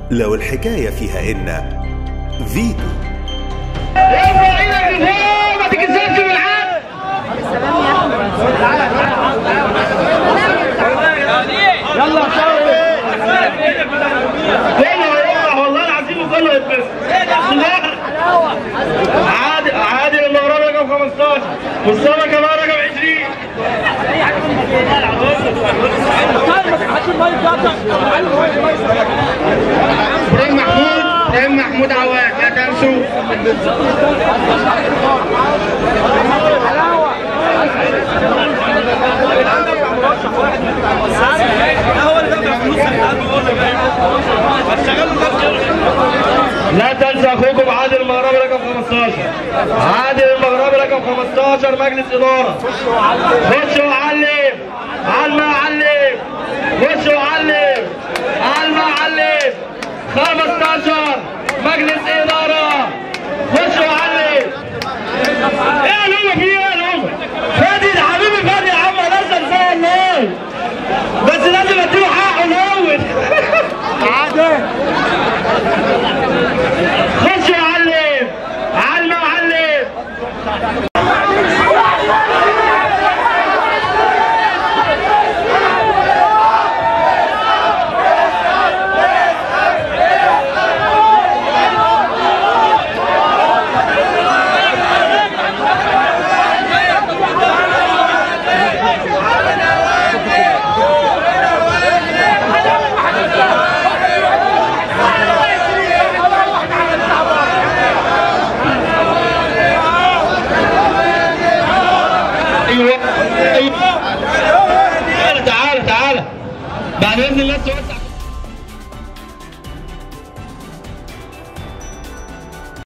لو الحكاية فيها إن فيتو ارفع ايدك لفوق ما تكسرش بالعقل يلا كله هيقع والله العظيم كله هيتبس عادل عادل المغرب رقم 15 مصطفى كمان رقم 20 ابراهيم محمود ابراهيم محمود عواد لا تنسوا لا تنسى اخوكم عادل المغربي رقم 15 عادل المغربي رقم 15 مجلس اداره خش وعلم علم معلم خش وعلم علم معلم 15 مجلس اداره خش وعلم ايه يا لومه في ايه يا لومه